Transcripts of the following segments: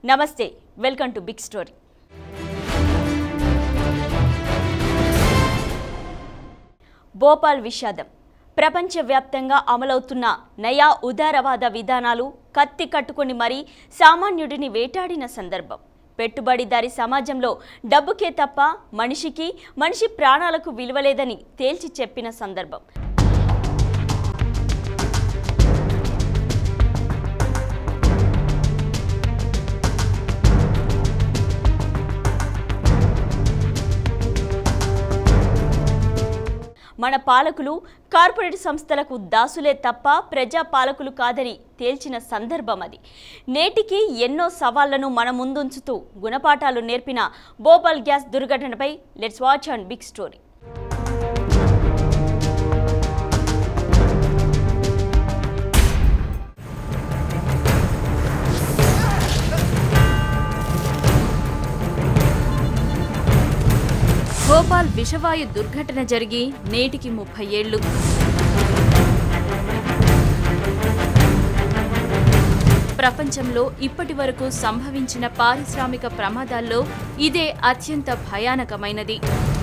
నమస్తే welcome to big story Bhopal విషాదం ప్రపంచవ్యాప్తంగా అమలవుతున్న నయా ఉదారవాద విధానాలు కత్తి కట్టుకొని మరీ సామాన్యుడిని వేటాడిన సందర్భం పెట్టుబడిదారి సమాజంలో డబ్బుకే తప్ప మనిషికి మనిషి ప్రాణాలకు విలువలేదని తేల్చి చెప్పిన సందర్భం మన పాలకులు కార్పొరేట్ సంస్థలకు దాసులే తప్ప ప్రజా పాలకులు కాదని తేల్చిన సందర్భం అది నేటికి ఎన్నో సవాళ్లను మన ముందుంచుతూ గుణపాఠాలు నేర్పిన భోపాల్ గ్యాస్ దుర్ఘటనపై let's watch and big story Bhopal విషవాయు దుర్ఘటన జరిగి నేటికి ముప్పై ఏళ్లు ప్రపంచంలో ఇప్పటి వరకు సంభవించిన పారిశ్రామిక ప్రమాదాల్లో ఇదే అత్యంత భయానకమైనది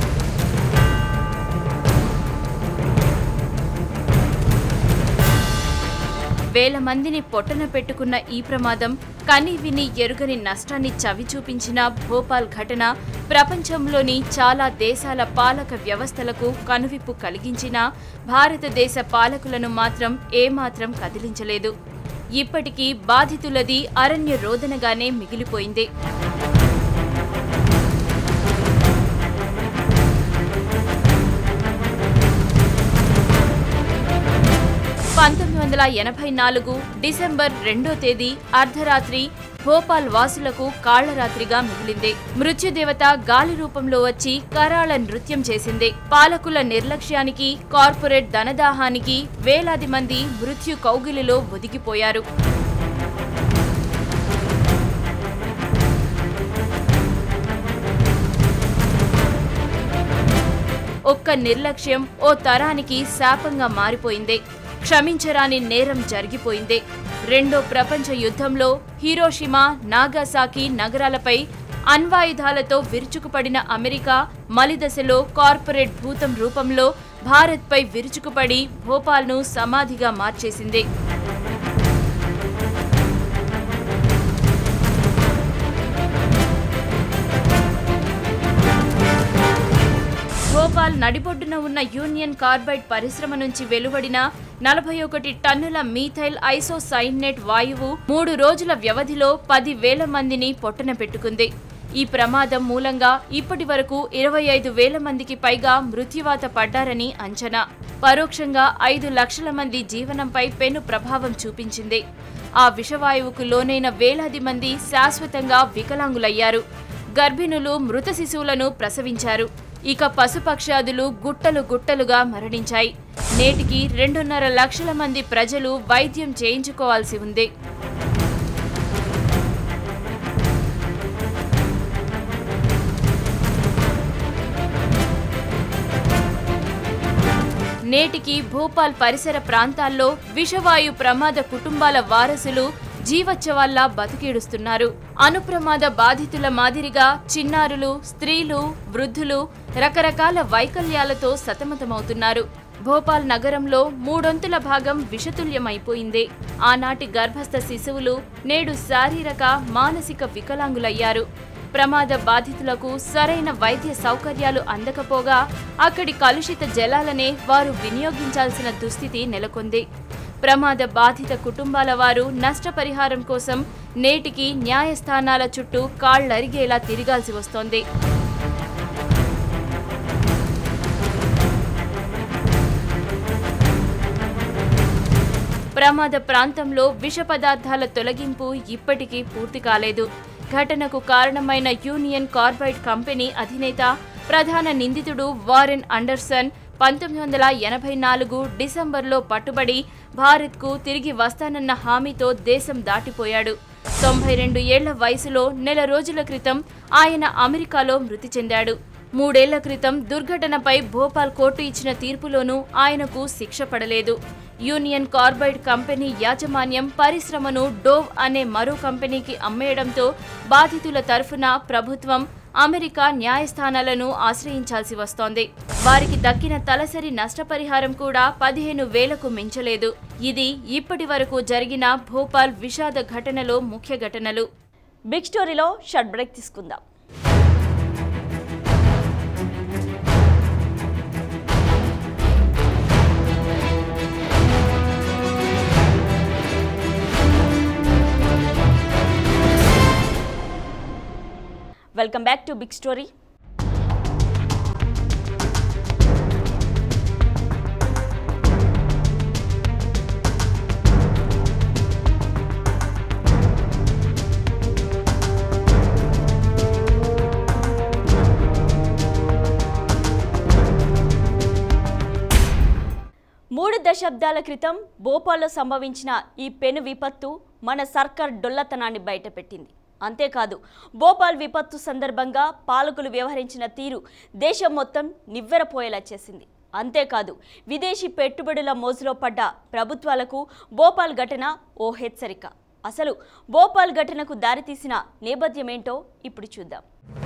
వేల మందిని పొట్టన పెట్టుకున్న ఈ ప్రమాదం కని విని ఎరుగని నష్టాన్ని చవి చూపించిన భోపాల్ ఘటన ప్రపంచంలోని చాలా దేశాల పాలక వ్యవస్థలకు కనువిప్పు కలిగించినా భారతదేశ పాలకులను మాత్రం ఏమాత్రం కదిలించలేదు ఇప్పటికీ బాధితులది అరణ్య రోదనగానే మిగిలిపోయింది పంతొమ్మిది వందల ఎనభై నాలుగు డిసెంబర్ రెండో తేదీ అర్ధరాత్రి భోపాల్ వాసులకు కాళ్లరాత్రిగా మిగిలింది మృత్యుదేవత గాలి రూపంలో వచ్చి కరాళ నృత్యం చేసింది పాలకుల నిర్లక్ష్యానికి కార్పొరేట్ ధనదాహానికి వేలాది మంది మృత్యు కౌగిలిలో ఒదిగిపోయారు ఒక్క నిర్లక్ష్యం ఓ తరానికి శాపంగా మారిపోయింది క్షమించరాని నేరం జరిగిపోయింది రెండో ప్రపంచ యుద్ధంలో హీరోషిమా నాగాసాకి నగరాలపై అణ్వాయుధాలతో విరుచుకుపడిన అమెరికా మలిదశలో కార్పొరేట్ భూతం రూపంలో భారత్పై విరుచుకుపడి భోపాల్ను సమాధిగా మార్చేసింది భోపాల్ నడిబొడ్డున ఉన్న యూనియన్ కార్బైడ్ పరిశ్రమ నుంచి వెలువడిన నలభై ఒకటి టన్నుల మీథైల్ ఐసోసైనేట్ వాయువు మూడు రోజుల వ్యవధిలో పది వేల మందిని పొట్టన పెట్టుకుంది ఈ ప్రమాదం మూలంగా ఇప్పటి వరకు ఇరవై ఐదు వేల మందికి పైగా మృత్యువాత పడ్డారని అంచనా పరోక్షంగా ఐదు లక్షల మంది జీవనంపై పెను ప్రభావం చూపించింది ఆ విషవాయువుకు లోనైన వేలాది మంది శాశ్వతంగా వికలాంగులయ్యారు గర్భిణులు మృత శిశువులను ప్రసవించారు ఇక పశుపక్షాదులు గుట్టలు గుట్టలుగా మరణించాయి నేటికి రెండున్నర లక్షల మంది ప్రజలు వైద్యం చేయించుకోవాల్సి ఉంది నేటికి భోపాల్ పరిసర ప్రాంతాల్లో విషవాయు ప్రమాద కుటుంబాల వారసులు జీవచ్చవాల్లా బతికేడుస్తున్నారు అనుప్రమాద బాధితుల మాదిరిగా చిన్నారులు స్త్రీలు వృద్ధులు రకరకాల వైకల్యాలతో సతమతమవుతున్నారు భోపాల్ నగరంలో మూడొంతుల భాగం విషతుల్యమైపోయింది ఆనాటి గర్భస్థ శిశువులు నేడు శారీరక మానసిక వికలాంగులయ్యారు ప్రమాద బాధితులకు సరైన వైద్య సౌకర్యాలు అందకపోగా అక్కడి కలుషిత జలాలనే వారు వినియోగించాల్సిన దుస్థితి నెలకొంది ప్రమాద బాధిత కుటుంబాల వారు నష్టపరిహారం కోసం నేటికి న్యాయస్థానాల చుట్టూ కాళ్లరిగేలా తిరగాల్సి వస్తోంది ప్రమాద ప్రాంతంలో విష పదార్థాల తొలగింపు ఇప్పటికీ పూర్తి కాలేదు ఘటనకు కారణమైన యూనియన్ కార్బైడ్ కంపెనీ అధినేత ప్రధాన నిందితుడు వారెన్ అండర్సన్ పంతొమ్మిది వందల ఎనభై నాలుగు డిసెంబర్లో పట్టుబడి భారత్కు తిరిగి వస్తానన్న హామీతో దేశం దాటిపోయాడు తొంభై రెండు ఏళ్ల వయసులో నెల రోజుల క్రితం ఆయన అమెరికాలో మృతి చెందాడు మూడేళ్ల క్రితం దుర్ఘటనపై భోపాల్ కోర్టు ఇచ్చిన తీర్పులోనూ ఆయనకు శిక్ష పడలేదు యూనియన్ కార్బైడ్ కంపెనీ యాజమాన్యం పరిశ్రమను డోవ్ అనే మరో కంపెనీకి అమ్మేయడంతో బాధితుల తరఫున ప్రభుత్వం అమెరికా న్యాయస్థానాలను ఆశ్రయించాల్సి వస్తోంది వారికి దక్కిన తలసరి నష్టపరిహారం కూడా పదిహేను వేలకు మించలేదు ఇది ఇప్పటి వరకు జరిగిన భోపాల్ విషాద ఘటనలో ముఖ్య ఘటనలు బిగ్ స్టోరీలో షర్ట్ బ్రేక్ తీసుకుందాం welcome back to big story మూడు దశాబ్దాల క్రితం భోపాల్లో సంభవించిన ఈ పెను విపత్తు మన సర్కార్ డొల్లతనాన్ని బయటపెట్టింది అంతేకాదు భోపాల్ విపత్తు సందర్భంగా పాలకులు వ్యవహరించిన తీరు దేశం మొత్తం నివ్వెరపోయేలా చేసింది అంతేకాదు విదేశీ పెట్టుబడుల మోజులో పడ్డ ప్రభుత్వాలకు భోపాల్ ఘటన ఓ హెచ్చరిక అసలు భోపాల్ ఘటనకు దారితీసిన నేపథ్యమేంటో ఇప్పుడు చూద్దాం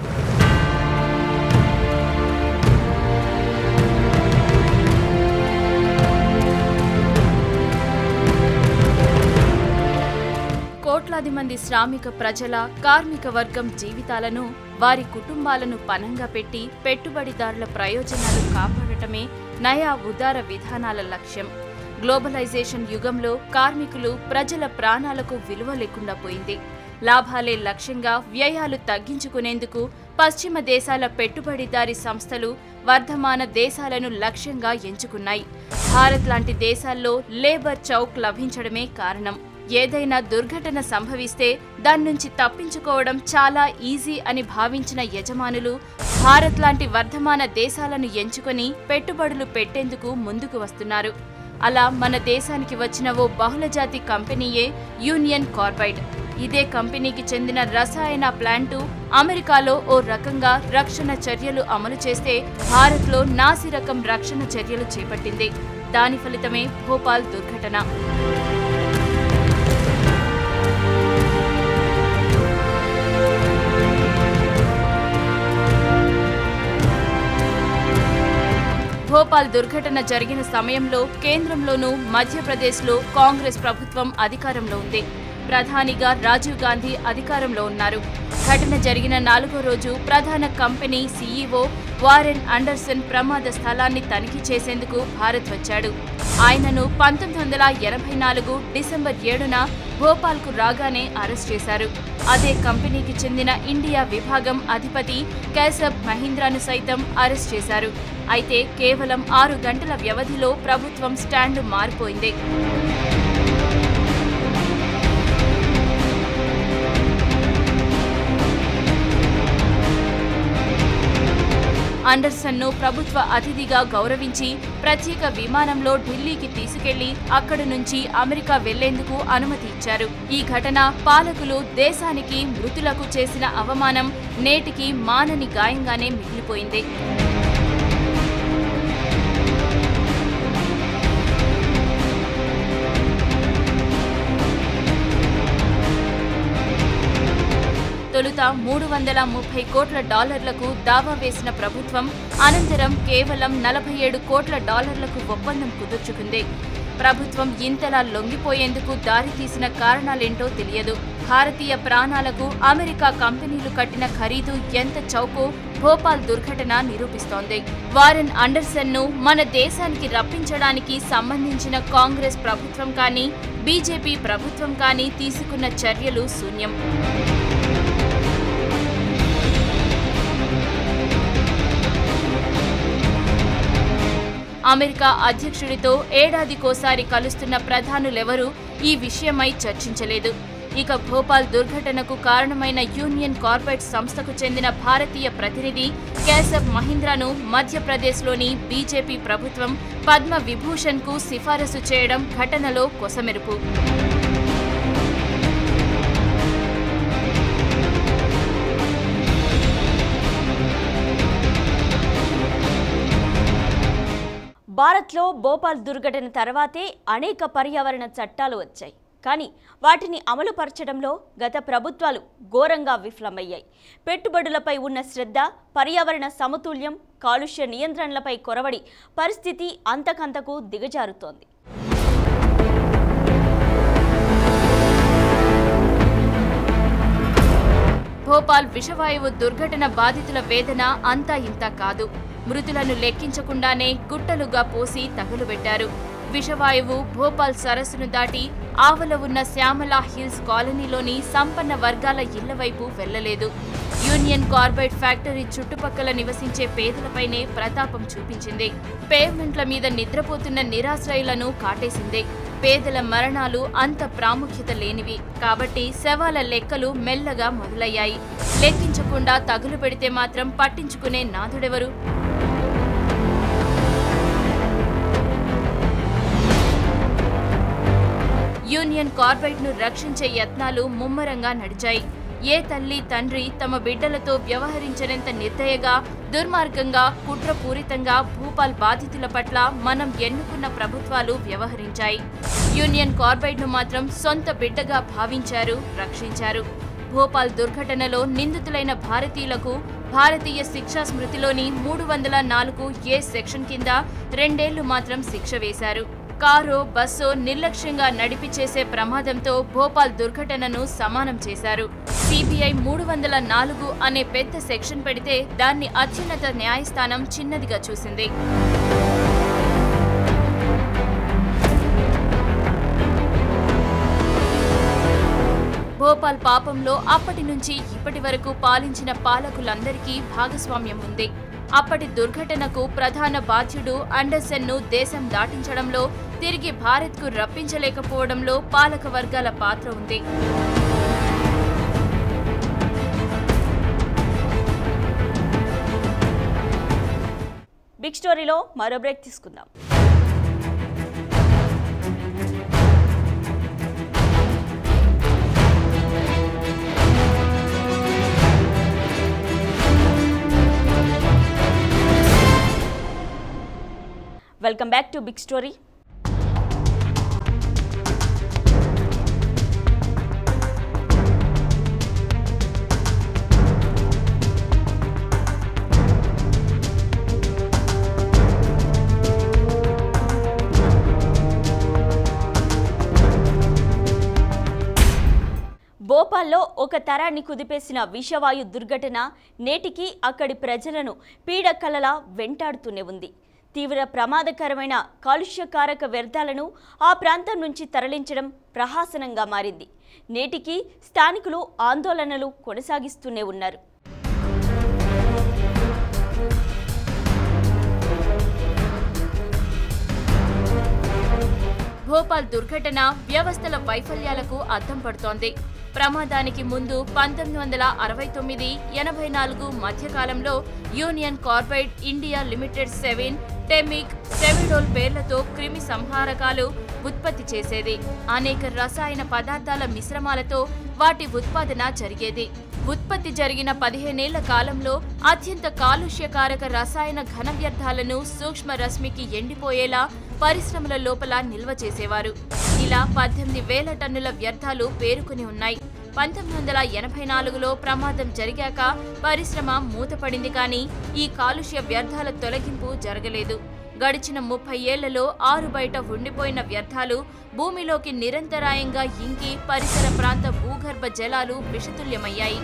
కోట్లాది మంది శ్రామిక ప్రజల కార్మిక వర్గం జీవితాలను వారి కుటుంబాలను పనంగా పెట్టి పెట్టుబడిదారుల ప్రయోజనాలు కాపాడటమే నయా ఉదార విధానాల లక్ష్యం గ్లోబలైజేషన్ యుగంలో కార్మికులు ప్రజల ప్రాణాలకు విలువ లేకుండా పోయింది లాభాలే లక్ష్యంగా వ్యయాలు తగ్గించుకునేందుకు పశ్చిమ దేశాల పెట్టుబడిదారీ సంస్థలు వర్ధమాన దేశాలను లక్ష్యంగా ఎంచుకున్నాయి భారత్ లాంటి దేశాల్లో లేబర్ చౌక్ లభించడమే కారణం ఏదైనా దుర్ఘటన సంభవిస్తే దాని నుంచి తప్పించుకోవడం చాలా ఈజీ అని భావించిన యజమానులు భారత్ లాంటి వర్ధమాన దేశాలను ఎంచుకొని పెట్టుబడులు పెట్టేందుకు ముందుకు వస్తున్నారు అలా మన దేశానికి వచ్చిన ఓ బహుళజాతి కంపెనీయే యూనియన్ కార్బైడ్ ఇదే కంపెనీకి చెందిన రసాయన ప్లాంటు అమెరికాలో ఓ రకంగా రక్షణ చర్యలు అమలు చేస్తే భారత్లో నాసి రకం రక్షణ చర్యలు చేపట్టింది దాని ఫలితమే భోపాల్ దుర్ఘటన భోపాల్ దుర్ఘటన జరిగిన సమయంలో కేంద్రంలోనూ మధ్యప్రదేశ్లో కాంగ్రెస్ ప్రభుత్వం అధికారంలో ఉంది ప్రధానిగా రాజీవ్ గాంధీ అధికారంలో ఉన్నారు ఘటన జరిగిన నాలుగో రోజు ప్రధాన కంపెనీ సీఈఓ వారెన్ అండర్సన్ ప్రమాద స్థలాన్ని తనిఖీ చేసేందుకు భారత్ వచ్చాడు ఆయనను పంతొమ్మిది వందల ఎనభై నాలుగు డిసెంబర్ ఏడున భోపాల్కు రాగానే అరెస్ట్ చేశారు అదే కంపెనీకి చెందిన ఇండియా విభాగం అధిపతి కేశబ్ మహీంద్రాను సైతం అరెస్ట్ చేశారు అయితే కేవలం ఆరు గంటల వ్యవధిలో ప్రభుత్వం స్టాండ్ మారిపోయింది అండర్సన్ను ప్రభుత్వ అతిథిగా గౌరవించి ప్రత్యేక విమానంలో ఢిల్లీకి తీసుకెళ్లి అక్కడి నుంచి అమెరికా వెళ్లేందుకు అనుమతి ఇచ్చారు ఈ ఘటన పాలకులు దేశానికి మృతులకు చేసిన అవమానం నేటికి మానని గాయంగానే మిగిలిపోయింది తొలుత మూడు వందల ముప్పై కోట్ల డాలర్లకు దావా వేసిన ప్రభుత్వం అనంతరం కేవలం నలభై ఏడు కోట్ల డాలర్లకు ఒప్పందం కుదుర్చుకుంది ప్రభుత్వం ఇంతలా లొంగిపోయేందుకు దారితీసిన కారణాలేంటో తెలియదు భారతీయ ప్రాణాలకు అమెరికా కంపెనీలు కట్టిన ఖరీదు ఎంత చౌకో భోపాల్ దుర్ఘటన నిరూపిస్తోంది వారెన్ అండర్సన్ ను మన దేశానికి రప్పించడానికి సంబంధించిన కాంగ్రెస్ ప్రభుత్వం కానీ బీజేపీ ప్రభుత్వం కానీ తీసుకున్న చర్యలు శూన్యం అమెరికా అధ్యక్షుడితో ఏడాదికోసారి కలుస్తున్న ప్రధానులెవరూ ఈ విషయమై చర్చించలేదు ఇక భోపాల్ దుర్ఘటనకు కారణమైన యూనియన్ కార్పొరేట్ సంస్థకు చెందిన భారతీయ ప్రతినిధి కేశవ్ మహీంద్రాను మధ్యప్రదేశ్లోని బీజేపీ ప్రభుత్వం పద్మ విభూషణ్కు సిఫారసు చేయడం ఘటనలో కొసమెరుపు భారత్లో భోపాల్ దుర్ఘటన తర్వాతే అనేక పర్యావరణ చట్టాలు వచ్చాయి కానీ వాటిని అమలుపరచడంలో గత ప్రభుత్వాలు ఘోరంగా విఫలమయ్యాయి పెట్టుబడులపై ఉన్న శ్రద్ధ పర్యావరణ సమతుల్యం కాలుష్య నియంత్రణలపై కొరవడి పరిస్థితి అంతకంతకు దిగజారుతోంది భోపాల్ విషవాయువు దుర్ఘటన బాధితుల వేదన అంతా ఇంత కాదు మృతులను లెక్కించకుండానే గుట్టలుగా పోసి తగులుబెట్టారు విషవాయువు భోపాల్ సరస్సును దాటి ఆవల ఉన్న శ్యామలా హిల్స్ కాలనీలోని సంపన్న వర్గాల ఇళ్ల వైపు వెళ్లలేదు యూనియన్ కార్బైడ్ ఫ్యాక్టరీ చుట్టుపక్కల నివసించే పేదలపైనే ప్రతాపం చూపించింది పేవ్మెంట్ల మీద నిద్రపోతున్న నిరాశ్రయులను కాటేసింది పేదల మరణాలు అంత ప్రాముఖ్యత లేనివి కాబట్టి శవాల లెక్కలు మెల్లగా మొదలయ్యాయి లెక్కించకుండా తగులు పెడితే మాత్రం పట్టించుకునే నాథుడెవరు యూనియన్ కార్బైడ్ ను రక్షించే యత్నాలు ముమ్మరంగా నడిచాయి ఏ తల్లి తండ్రి తమ బిడ్డలతో వ్యవహరించనంత నిర్దయగా దుర్మార్గంగా కుట్రపూరితంగా భూపాల్ బాధితుల పట్ల మనం ఎన్నుకున్న ప్రభుత్వాలు వ్యవహరించాయి యూనియన్ కార్బైడ్ ను మాత్రం సొంత బిడ్డగా భావించారు రక్షించారు భోపాల్ దుర్ఘటనలో నిందితులైన భారతీయులకు భారతీయ శిక్షా స్మృతిలోని మూడు వందల నాలుగు ఏ సెక్షన్ కింద రెండేళ్లు మాత్రం శిక్ష వేశారు కారో బస్సో నిర్లక్ష్యంగా నడిపి చేసే ప్రమాదంతో భోపాల్ దుర్ఘటనను సమానం చేశారు సిబిఐ మూడు వందల నాలుగు అనే పెద్ద సెక్షన్ పెడితే దాన్ని అత్యున్నత న్యాయస్థానం చిన్నదిగా చూసింది భోపాల్ పాపంలో అప్పటి నుంచి ఇప్పటి వరకు పాలించిన పాలకులందరికీ భాగస్వామ్యం ఉంది అప్పటి దుర్ఘటనకు ప్రధాన బాధ్యుడు అండర్సెన్ను దేశం దాటించడంలో తిరిగి భారత్కు రప్పించలేకపోవడంలో పాలక వర్గాల పాత్ర ఉంది బిగ్ స్టోరీలో మరో బ్రేక్ తీసుకుందాం welcome back to big story భోపాల్లో ఒక తరాన్ని కుదిపేసిన విషవాయు దుర్ఘటన నేటికి అక్కడి ప్రజలను పీడకలలా వెంటాడుతూనే ఉంది తీవ్ర ప్రమాదకరమైన కాలుష్యకారక వ్యర్థాలను ఆ ప్రాంతం నుంచి తరలించడం ప్రహాసనంగా మారింది నేటికి స్థానికులు ఆందోళనలు కొనసాగిస్తూనే ఉన్నారు భోపాల్ దుర్ఘటన వ్యవస్థల వైఫల్యాలకు అద్దం పడుతోంది ప్రమాదానికి ముందు పంతొమ్మిది వందల అరవై తొమ్మిది ఎనభై నాలుగు మధ్యకాలంలో union carbide India limited Sevin Temik Sevidol పేర్లతో క్రిమి సంహారకాలు ఉత్పత్తి చేసేది అనేక రసాయన పదార్థాల మిశ్రమాలతో వాటి ఉత్పాదన జరిగేది ఉత్పత్తి జరిగిన పదిహేనేళ్ల కాలంలో అత్యంత కాలుష్యకారక రసాయన ఘన వ్యర్థాలను సూక్ష్మ రశ్మికి ఎండిపోయేలా పరిశ్రమల లోపల నిల్వ చేసేవారు ఇలా పద్దెనిమిది వేల టన్నుల వ్యర్థాలు పేరుకుని ఉన్నాయి పంతొమ్మిది వందల ఎనభై నాలుగులో ప్రమాదం జరిగాక పరిశ్రమ మూతపడింది కానీ ఈ కాలుష్య వ్యర్థాల తొలగింపు జరగలేదు గడిచిన ముప్పై ఏళ్లలో ఆరు బయట ఉండిపోయిన వ్యర్థాలు భూమిలోకి నిరంతరాయంగా ఇంకి పరిసర ప్రాంత భూగర్భ జలాలు విషతుల్యమయ్యాయి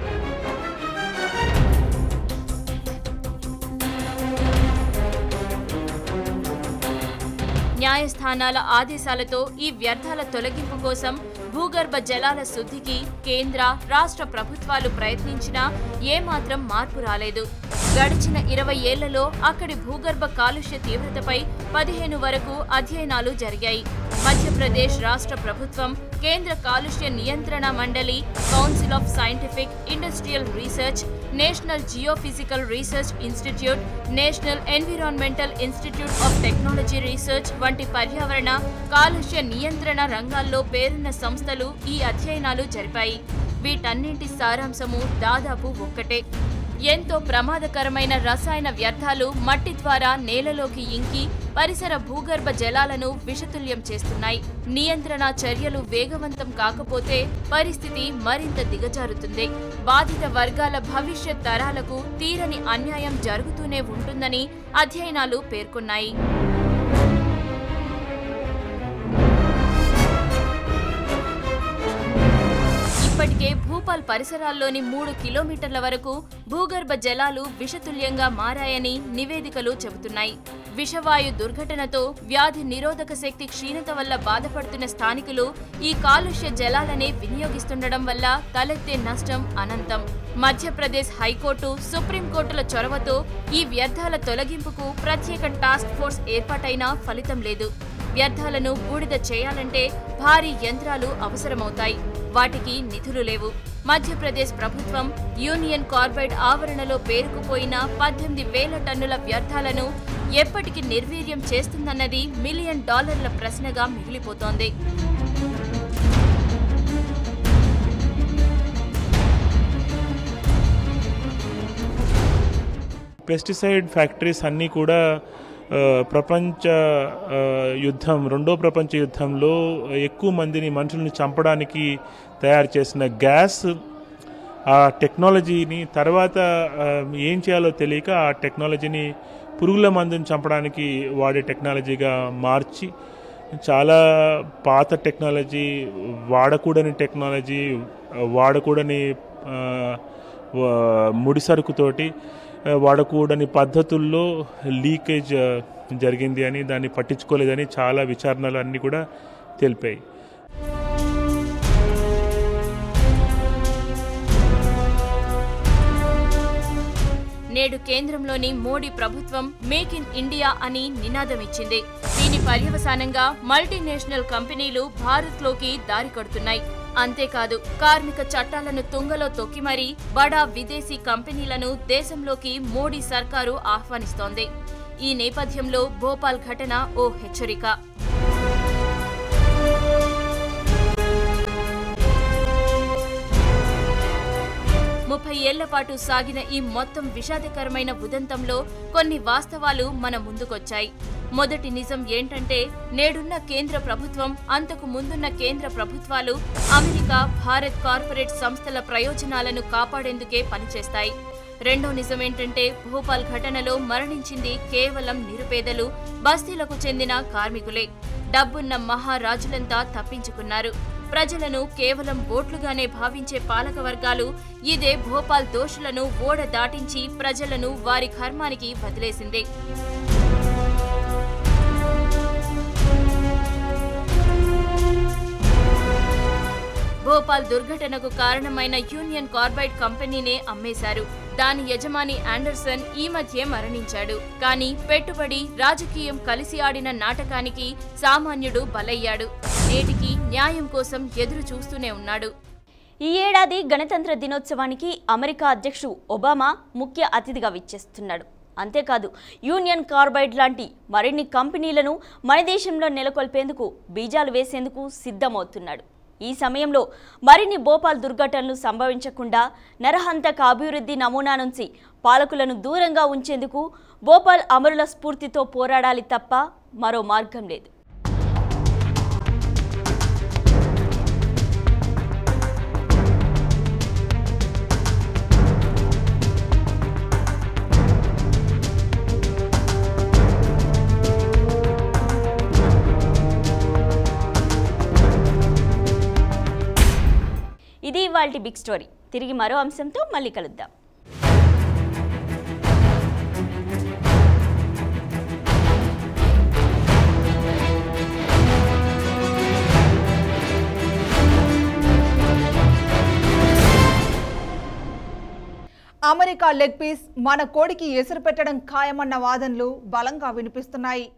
న్యాయస్థానాల ఆదేశాలతో ఈ వ్యర్థాల తొలగింపు కోసం భూగర్భ జలాల శుద్ధికి కేంద్ర రాష్ట్ర ప్రభుత్వాలు ప్రయత్నించినా ఏమాత్రం మార్పు రాలేదు గడిచిన ఇరవై ఏళ్లలో అక్కడి భూగర్భ కాలుష్య తీవ్రతపై పదిహేను వరకు అధ్యయనాలు జరిగాయి మధ్యప్రదేశ్ రాష్ట్ర ప్రభుత్వం కేంద్ర కాలుష్య నియంత్రణ మండలి council of scientific industrial research national geophysical research institute national environmental institute of technology research వంటి పర్యావరణ కాలుష్య నియంత్రణ రంగాల్లో పేరున్న సంస్థలు ఈ అధ్యయనాలు జరిపాయి వీటన్నింటి సారాంశము దాదాపు ఒక్కటే ఎంతో ప్రమాదకరమైన రసాయన వ్యర్థాలు మట్టి ద్వారా నేలలోకి ఇంకి పరిసర భూగర్భ జలాలను విషతుల్యం చేస్తున్నాయి నియంత్రణ చర్యలు వేగవంతం కాకపోతే పరిస్థితి మరింత దిగజారుతుంది బాధిత వర్గాల భవిష్యత్ తరాలకు తీరని అన్యాయం జరుగుతూనే ఉంటుందని అధ్యయనాలు పేర్కొన్నాయి ఇప్పటికే భూపాల్ పరిసరాల్లోని మూడు కిలోమీటర్ల వరకు భూగర్భ జలాలు విషతుల్యంగా మారాయని నివేదికలు చెబుతున్నాయి విషవాయు దుర్ఘటనతో వ్యాధి నిరోధక శక్తి క్షీణత వల్ల బాధపడుతున్న స్థానికులు ఈ కాలుష్య జలాలనే వినియోగిస్తుండడం వల్ల తలెత్తే నష్టం అనంతం మధ్యప్రదేశ్ హైకోర్టు సుప్రీంకోర్టుల చొరవతో ఈ వ్యర్థాల తొలగింపుకు ప్రత్యేక టాస్క్ ఫోర్స్ ఏర్పాటైనా ఫలితం లేదు వ్యర్థాలను బూడిద చేయాలంటే భారీ యంత్రాలు అవసరమవుతాయి వాటికి నిధులు లేవు మధ్యప్రదేశ్ ప్రభుత్వం యూనియన్ కార్బైడ్ ఆవరణలో పేరుకుపోయిన పద్దెనిమిది వేల టన్నుల వ్యర్థాలను ఎప్పటికి నిర్వీర్యం చేస్తుందన్నది మిలియన్ డాలర్ల ప్రశ్నగా మిగిలిపోతోంది పెస్టిసైడ్ ఫ్యాక్టరీస్ అన్నీ కూడా ఆ, ప్రపంచ ఆ, యుద్ధం రెండో ప్రపంచ యుద్ధంలో ఎక్కువ మందిని మనుషుల్ని చంపడానికి తయారు చేసిన గ్యాస్ ఆ టెక్నాలజీని తర్వాత ఆ, ఏం చేయాలో తెలియక ఆ టెక్నాలజీని పురుగుల మందుని చంపడానికి వాడే టెక్నాలజీగా మార్చి చాలా పాత టెక్నాలజీ వాడకూడని టెక్నాలజీ వాడకూడని ఆ, వా- ముడి సరుకుతోటి ఆ, వాడకూడని పద్ధతుల్లో లీకేజ్ ఆ, జరిగింది అని దాన్ని పట్టించుకోలేదని చాలా విచారణలు అన్నీ కూడా తెలిపాయి నేడు కేంద్రంలోని మోడీ ప్రభుత్వం మేక్ ఇన్ ఇండియా అని నినాదం ఇచ్చింది దీని పర్యవసానంగా మల్టీనేషనల్ కంపెనీలు భారత్లోకి దారి కడుతున్నాయి అంతేకాదు కార్మిక చట్టాలను తుంగలో తొక్కి మరీ బడా విదేశీ కంపెనీలను దేశంలోకి మోడీ సర్కారు ఆహ్వానిస్తోంది ఈ నేపథ్యంలో భోపాల్ ఘటన ఓ హెచ్చరిక ముప్పై ఏళ్ల పాటు సాగిన ఈ మొత్తం విషాదకరమైన ఉదంతంలో కొన్ని వాస్తవాలు మన ముందుకొచ్చాయి మొదటి నిజం ఏంటంటే నేడున్న కేంద్ర ప్రభుత్వం అంతకు ముందున్న కేంద్ర ప్రభుత్వాలు అమెరికా భారత్ కార్పొరేట్ సంస్థల ప్రయోజనాలను కాపాడేందుకే పనిచేస్తాయి రెండో నిజం ఏంటంటే భోపాల్ ఘటనలో మరణించింది కేవలం నిరుపేదలు బస్తీలకు చెందిన కార్మికులే డబ్బున్న మహారాజులంతా తప్పించుకున్నారు ప్రజలను కేవలం ఓట్లుగానే భావించే పాలక వర్గాలు ఇదే భోపాల్ దోషులను ఓడ దాటించి ప్రజలను వారి కర్మానికి వదిలేసింది భోపాల్ దుర్ఘటనకు కారణమైన యూనియన్ కార్బైడ్ కంపెనీనే అమ్మేశారు దాని యజమాని ఆండర్సన్ ఈ మధ్య మరణించాడు కానీ పెట్టుబడి రాజకీయం కలిసి ఆడిన నాటకానికి సామాన్యుడు బలయ్యాడు నేటికి న్యాయం కోసం ఎదురు చూస్తూనే ఉన్నాడు ఈ ఏడాది గణతంత్ర దినోత్సవానికి అమెరికా అధ్యక్షుడు ఒబామా ముఖ్య అతిథిగా విచ్చేస్తున్నాడు అంతేకాదు యూనియన్ కార్బైడ్ లాంటి మరిన్ని కంపెనీలను మన దేశంలో నెలకొల్పేందుకు బీజాలు వేసేందుకు సిద్ధమవుతున్నాడు ఈ సమయంలో మరిన్ని భోపాల్ దుర్ఘటనలు సంభవించకుండా నరహంతక అభివృద్ధి నమూనా నుంచి పాలకులను దూరంగా ఉంచేందుకు భోపాల్ అమరుల స్ఫూర్తితో పోరాడాలి తప్ప మరో మార్గం లేదు ఇది ఇవాల్టి బిగ్ స్టోరీ తిరిగి మరో అంశంతో మళ్ళీ కలుద్దాం అమెరికా లెగ్ పీస్ మన కోడికి ఎసురు పెట్టడం ఖాయమన్న వాదనలు బలంగా వినిపిస్తున్నాయి